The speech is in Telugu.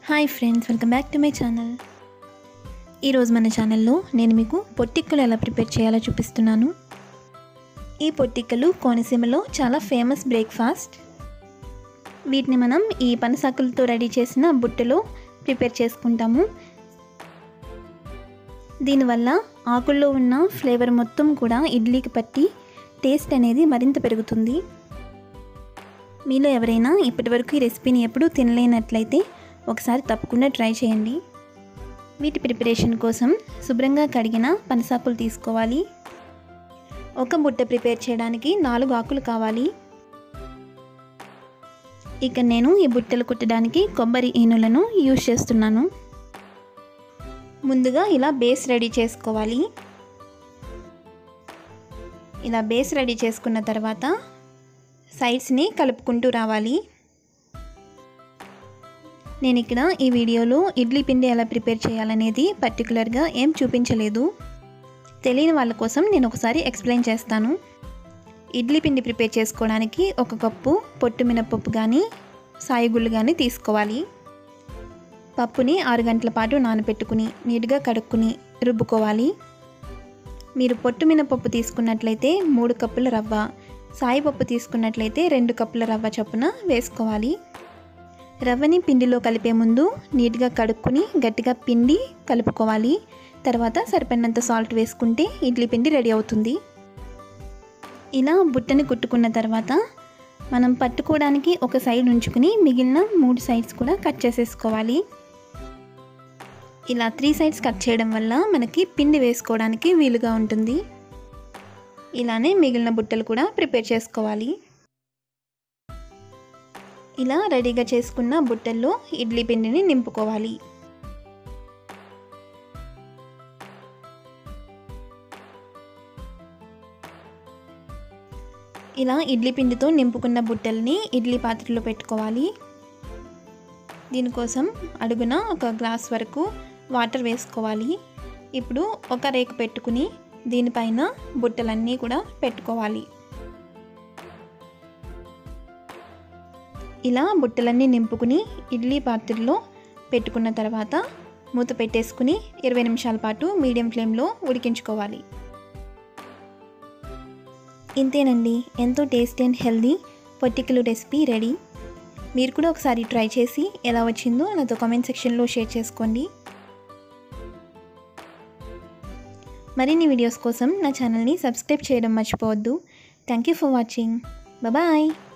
hi friends welcome back to my channel ఈరోజు మన ఛానల్లో నేను మీకు పొట్టిక్కలు ఎలా ప్రిపేర్ చేయాలో చూపిస్తున్నాను ఈ పొట్టిక్కలు కోనసీమలో చాలా ఫేమస్ బ్రేక్ఫాస్ట్ వీటిని మనం ఈ పనసాకులతో రెడీ చేసిన బుట్టలో ప్రిపేర్ చేసుకుంటాము దీనివల్ల ఆకుల్లో ఉన్న ఫ్లేవర్ మొత్తం కూడా ఇడ్లీకి పట్టి టేస్ట్ అనేది మరింత పెరుగుతుంది మీలో ఎవరైనా ఇప్పటివరకు ఈ రెసిపీని ఎప్పుడూ తినలేనట్లయితే ఒకసారి తప్పకుండా ట్రై చేయండి వీటి ప్రిపరేషన్ కోసం శుభ్రంగా కడిగిన పనసాకులు తీసుకోవాలి ఒక బుట్ట ప్రిపేర్ చేయడానికి నాలుగు ఆకులు కావాలి ఇక నేను ఈ బుట్టలు కుట్టడానికి కొబ్బరి ఈనులను యూజ్ చేస్తున్నాను ముందుగా ఇలా బేస్ రెడీ చేసుకోవాలి ఇలా బేస్ రెడీ చేసుకున్న తర్వాత సైడ్స్ని కలుపుకుంటూ రావాలి నేను ఇక్కడ ఈ వీడియోలో ఇడ్లీ పిండి ఎలా ప్రిపేర్ చేయాలనేది పర్టికులర్గా ఏం చూపించలేదు తెలియని వాళ్ళ కోసం నేను ఒకసారి ఎక్స్ప్లెయిన్ చేస్తాను ఇడ్లీ పిండి ప్రిపేర్ చేసుకోవడానికి ఒక కప్పు పొట్టు మినపప్పు కానీ సాయిగుళ్ళు కానీ తీసుకోవాలి పప్పుని ఆరు గంటల పాటు నానబెట్టుకుని నీట్గా కడుక్కుని రుబ్బుకోవాలి మీరు పొట్టు మినపప్పు తీసుకున్నట్లయితే మూడు కప్పుల రవ్వ సాయిపప్పు తీసుకున్నట్లయితే రెండు కప్పుల రవ్వ చొప్పున వేసుకోవాలి రవ్వని పిండిలో కలిపే ముందు నీట్గా కడుక్కుని గట్టిగా పిండి కలుపుకోవాలి తర్వాత సరిపడినంత సాల్ట్ వేసుకుంటే ఇడ్లీ పిండి రెడీ అవుతుంది ఇలా బుట్టని కుట్టుకున్న తర్వాత మనం పట్టుకోవడానికి ఒక సైడ్ ఉంచుకుని మిగిలిన మూడు సైడ్స్ కూడా కట్ చేసేసుకోవాలి ఇలా త్రీ సైడ్స్ కట్ చేయడం వల్ల మనకి పిండి వేసుకోవడానికి వీలుగా ఉంటుంది ఇలానే మిగిలిన బుట్టలు కూడా ప్రిపేర్ చేసుకోవాలి ఇలా రెడీగా చేసుకున్న బుట్టల్లో ఇడ్లీ పిండిని నింపుకోవాలి ఇలా ఇడ్లీ పిండితో నింపుకున్న బుట్టల్ని ఇడ్లీ పాత్రలో పెట్టుకోవాలి దీనికోసం అడుగున ఒక గ్లాస్ వరకు వాటర్ వేసుకోవాలి ఇప్పుడు ఒక రేకు పెట్టుకుని దీనిపైన బుట్టలన్నీ కూడా పెట్టుకోవాలి ఇలా బుట్టలన్నీ నింపుకుని ఇడ్లీ పాత్రలో పెట్టుకున్న తర్వాత మూత పెట్టేసుకుని ఇరవై నిమిషాల పాటు మీడియం ఫ్లేమ్లో ఉడికించుకోవాలి ఇంతేనండి ఎంతో టేస్టీ అండ్ హెల్దీ పొట్టికలు రెసిపీ రెడీ మీరు కూడా ఒకసారి ట్రై చేసి ఎలా వచ్చిందో నాతో కామెంట్ సెక్షన్లో షేర్ చేసుకోండి మరిన్ని వీడియోస్ కోసం నా ఛానల్ని సబ్స్క్రైబ్ చేయడం మర్చిపోవద్దు thank you for watching bye